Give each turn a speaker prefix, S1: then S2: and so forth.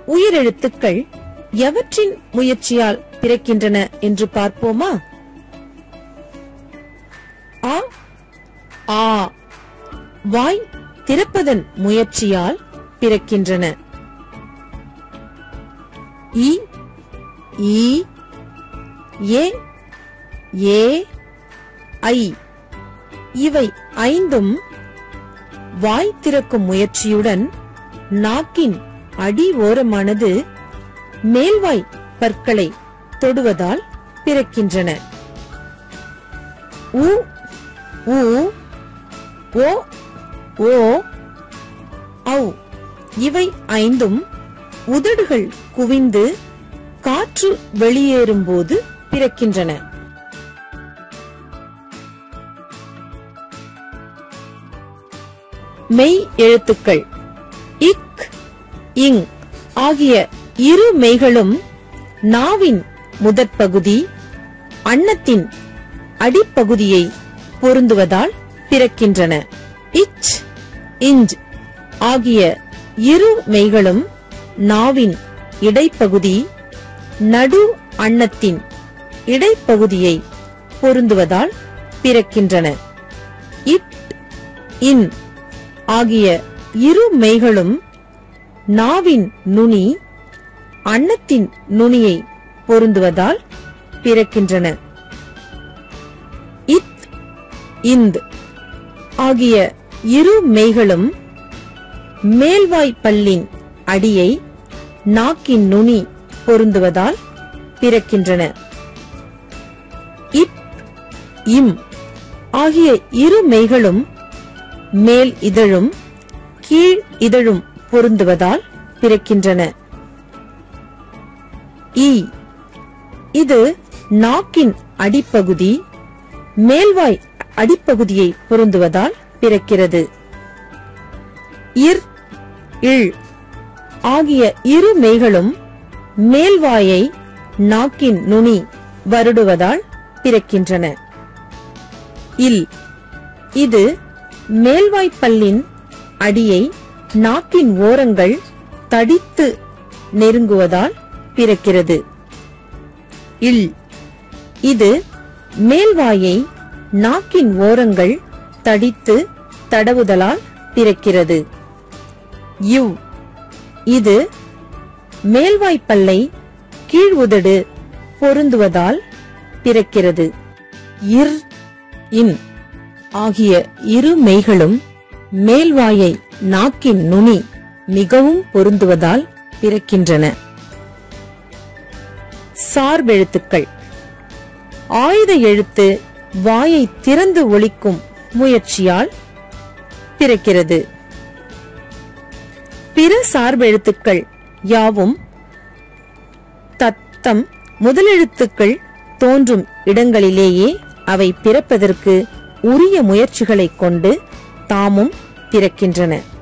S1: உயிரெழுத்துக்கள் எவற்றின் முயற்சியால் பிறக்கின்றன என்று பார்ப்போமா ஆ ஆ வாய் திறப்பதன் முயற்சியால் பிறக்கின்றன இ ஈ ஏ ஏ ஐ இவை ஐந்தும் வாய் திறக்கும் முயற்சியுடன் நாக்கின் அடி ஓரமானது மேல்வாய் பற்களை தொடுவதால் பிறக்கின்றன உ உ ஓ ஓ ஔ இவை ஐந்தும் உதடுகள் குவிந்து காற்று வெளியேறும்போது பிறக்கின்றன மெய் எழுத்துக்கள் இக் இங் ஆகிய இரு மெய்களும் நாவின் முதற்பகுதி அன்னத்தின் அடிப்பகுதியை பொருந்துவதால் பிறக்கின்றன இச் இஞ்ச் ஆகிய இரு மெய்களும் நாவின் இடைப்பகுதி நடு அன்னத்தின் இடைப்பகுதியை பொருந்துவதால் பிறக்கின்றன இட் இன் ஆகிய இரு மெய்களும் நாவின் நுனி அன்னத்தின் நுனியை பொருந்துவதால் பிறக்கின்றன இத் இந்த் ஆகிய இரு மெய்களும் மேல்வாய் பல்லின் அடியை நாக்கின் நுனி பொருந்துவதால் பிறக்கின்றன இப் இம் ஆகிய இரு மெய்களும் மேல் இதழும் கீழ் இதழும் பொருந்துவதால் பிறக்கின்றன ஈ இது நாக்கின் அடிப்பகுதி மேல்வாய் அடிப்பகுதியை பொருந்துவதால் பிறக்கிறது இர் இல் ஆகிய இரு மெய்களும் மேல்வாயை நாக்கின் நுனி வருடுவதால் பிறக்கின்றன இல் இது மேல்வாய்ப்பல்லின் அடியை நாக்கின் ஓரங்கள் தடித்து நெருங்குவதால் பிறக்கிறது இல் இது மேல்வாயை நாக்கின் ஓரங்கள் தடித்து தடவுதலால் பிறக்கிறது யு இது மேல்வாய்ப்பல்லை கீழ் உதடு பொருந்துவதால் பிறக்கிறது இர் இன் ஆகிய இரு மெய்களும் மேல்வாயை நாக்கின் நுனி மிகவும் பொருந்துவதால் பிறக்கின்றன சார்பெழுத்துக்கள் ஆயுத எழுத்து வாயை திறந்து ஒலிக்கும் முயற்சியால் பிறக்கிறது பிற சார்பெழுத்துக்கள் யாவும் தத்தம் முதலெழுத்துக்கள் தோன்றும் இடங்களிலேயே அவை பிறப்பதற்கு உரிய முயற்சிகளைக் கொண்டு தாமும் பிறக்கின்றன